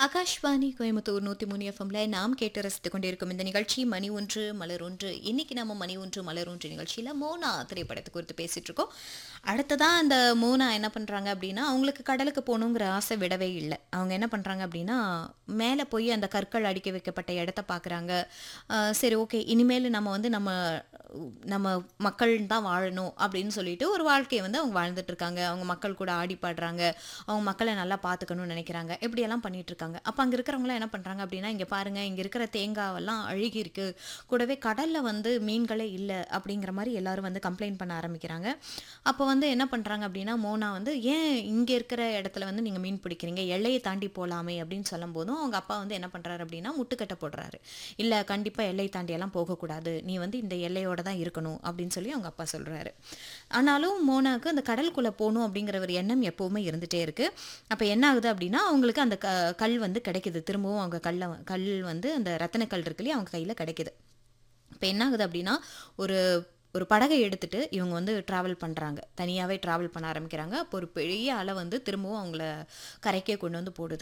ஆகாஷ்வாணி கோயம்புத்தூர் நூற்றி மூணு எஃப்எம்ல நாம் கேட்டு ரசித்துக் கொண்டிருக்கும் இந்த நிகழ்ச்சி மணி ஒன்று மலர் ஒன்று இன்னைக்கு நம்ம மணி ஒன்று மலர் ஒன்று நிகழ்ச்சியில் மோனா திரைப்படத்தை குறித்து பேசிட்டு இருக்கோம் அடுத்ததான் அந்த மோனா என்ன பண்ணுறாங்க அப்படின்னா அவங்களுக்கு கடலுக்கு போகணுங்கிற ஆசை விடவே இல்லை அவங்க என்ன பண்ணுறாங்க அப்படின்னா மேலே போய் அந்த கற்கள் அடிக்க வைக்கப்பட்ட இடத்த பார்க்குறாங்க சரி ஓகே இனிமேல் நம்ம வந்து நம்ம நம்ம மக்கள் தான் வாழணும் அப்படின்னு சொல்லிட்டு ஒரு வாழ்க்கையை வந்து அவங்க வாழ்ந்துட்டு இருக்காங்க அவங்க மக்கள் கூட ஆடி பாடுறாங்க அவங்க மக்களை நல்லா பார்த்துக்கணும்னு நினைக்கிறாங்க இப்படியெல்லாம் பண்ணிட்டு இருக்காங்க அப்போ அங்கே இருக்கிறவங்களாம் என்ன பண்ணுறாங்க அப்படின்னா இங்கே பாருங்க இங்கே இருக்கிற தேங்காவெல்லாம் அழுகி இருக்கு கூடவே கடலில் வந்து மீன்களே இல்லை அப்படிங்கிற மாதிரி எல்லாரும் வந்து கம்ப்ளைண்ட் பண்ண ஆரம்பிக்கிறாங்க அப்போ வந்து என்ன பண்ணுறாங்க அப்படின்னா மோனா வந்து ஏன் இங்கே இருக்கிற இடத்துல வந்து நீங்கள் மீன் பிடிக்கிறீங்க எல்லையை தாண்டி போகலாமே அப்படின்னு சொல்லும் போதும் அவங்க அப்பா வந்து என்ன பண்ணுறாரு அப்படின்னா முட்டுக்கட்டை போடுறாரு இல்லை கண்டிப்பாக எல்லை தாண்டி எல்லாம் போகக்கூடாது நீ வந்து இந்த எல்லையோட தான் இருக்கணும் அப்படின்னு சொல்லி அவங்க அப்பா சொல்கிறாரு ஆனாலும் மோனாக்கு அந்த கடலுக்குள்ளே போகணும் அப்படிங்கிற ஒரு எண்ணம் எப்போவுமே இருந்துகிட்டே இருக்குது அப்போ என்ன ஆகுது அப்படின்னா அவங்களுக்கு அந்த க கல் வந்து கிடைக்குது திரும்பவும் அவங்க கல்லை கல் வந்து அந்த ரத்தன கல் இருக்கு இல்லையா அவங்க கையில் கிடைக்குது இப்போ என்ன ஆகுது அப்படின்னா ஒரு ஒரு படகை எடுத்துட்டு இவங்க வந்து ட்ராவல் பண்ணுறாங்க தனியாகவே ட்ராவல் பண்ண ஆரம்பிக்கிறாங்க அப்போ ஒரு பெரிய அலை வந்து திரும்பவும் அவங்கள கரைக்கே கொண்டு வந்து போடுது